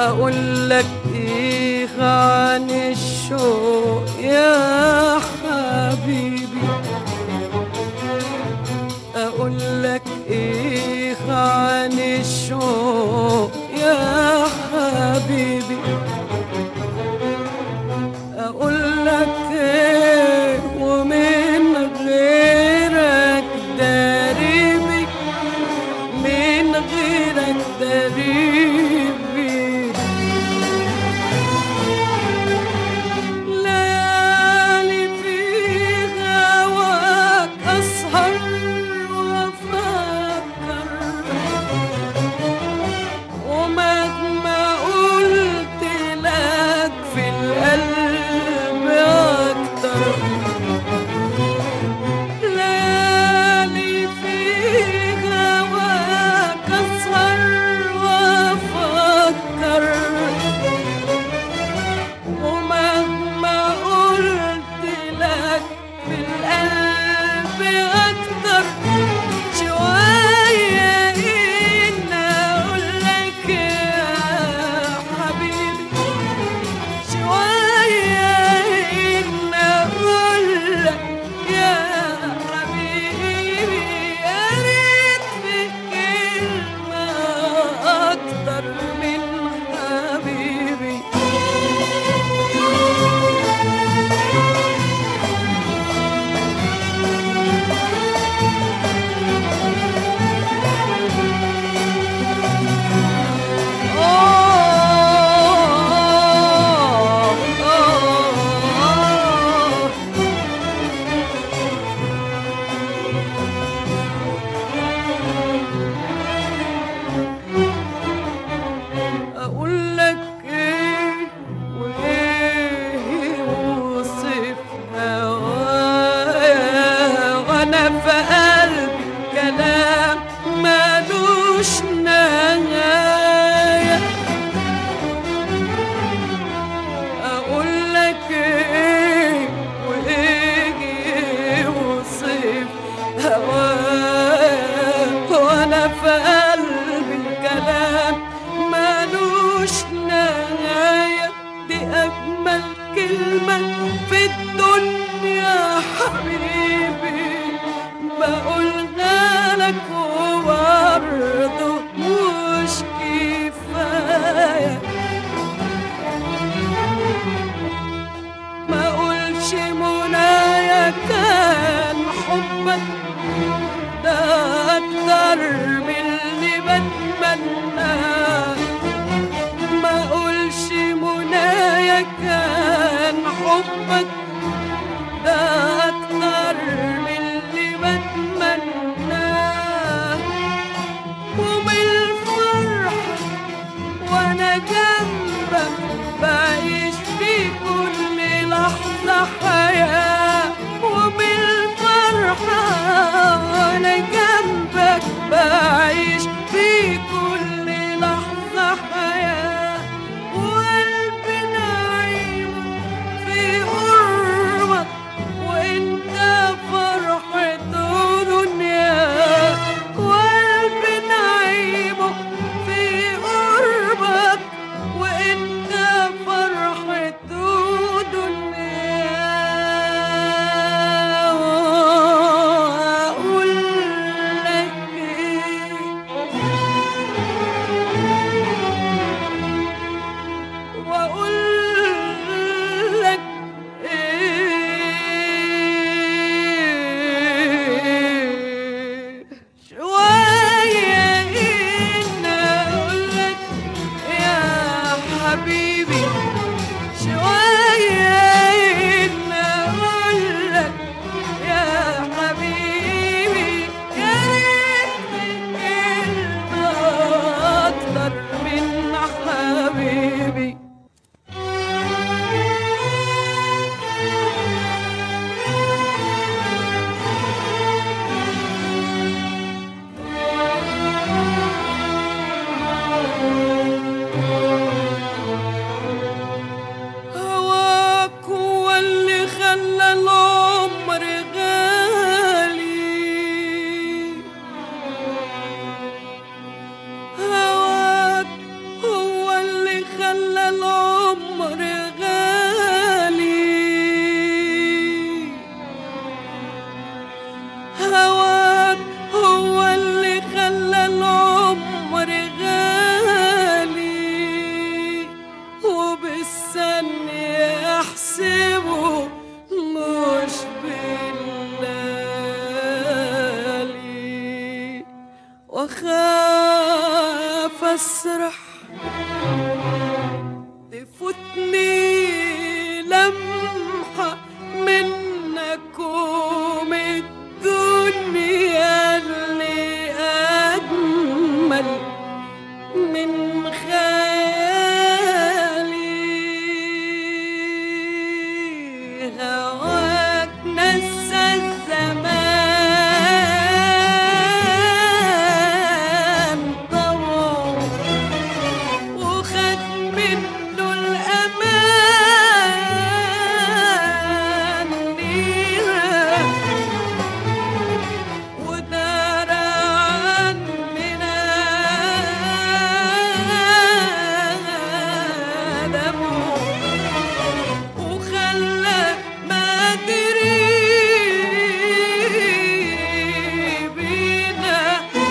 اقول لك ايه عن الشوق يا حبيبي اقول لك ايه عن الشوق يا حبيبي اقول لك ايه ومن غيرك داربي من غيرك داربي ليالي في هواك أسهر وأفكر ومهما قلت لك في القلب أكتر ليالي في هواك أسهر وأفكر ومهما قلت لك في القلب أكتر شوية إن أقول لك يا حبيبي شوية إن أقول لك يا حبيبي يا ريت في كلمة أكتر من حبيبي أقول لك إيه وإيه وصف هوايا وأنا في قلبي كلام ملوش نهاية أقول لك إيه وإيه وصف هوايا وأنا في قلبي الكلام ملوش نهاية دي أجمل كلمة في الدنيا حبيبي ما هواك هو اللي خلى العمر غالي وبالثانية أحسبه مش بالليالي وأخاف أسرح تفوتني لمحة منك ومن الدنيا اللي أجمل من خيالي هواك نسى الزمان طوع وخد منه الأمان ليها ودار عننا دمه وخلى ما أدري بينا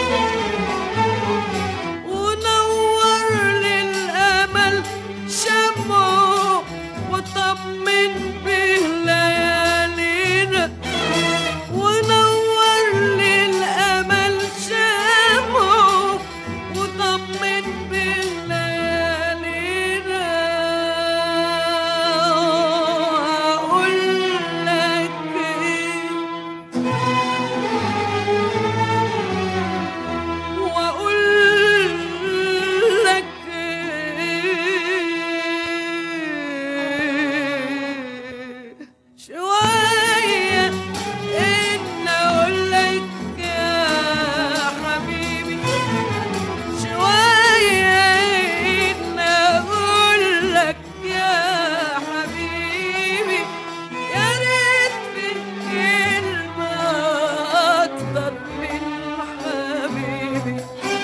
ونور للأمل شمعه وطمن به ليالينا ونور للأمل شمعه وطمن به ليالينا أقول لك إيه وأقول لك إيه شوية إن أقول لك يا حبيبي شوية إن أقول لك يا حبيبي يا ريت في كلمة أكتر من حبيبي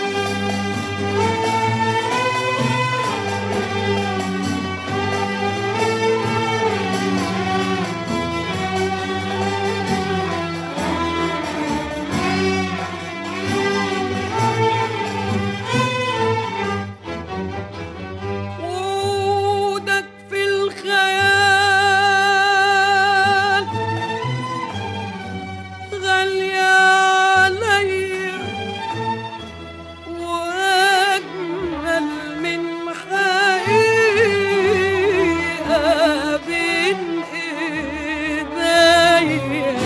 وجودك في الخيال غالية عليا وأجمل من حقيقة بين إيديا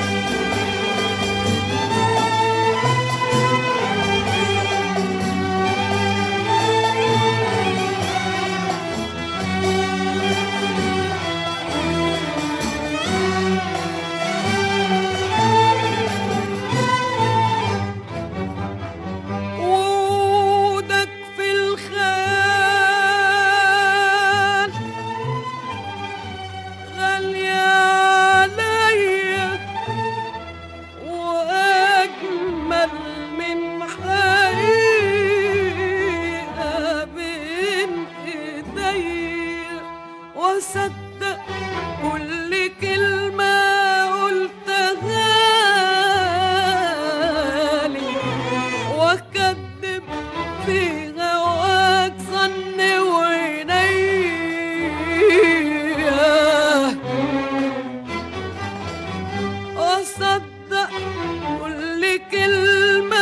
وجودك في الخيال غالية عليا وأجمل من حقيقة بين إيديا وأصدق كل كلمة قلتها لي واكذب في هواك ظن وعينيا واصدق كل كلمة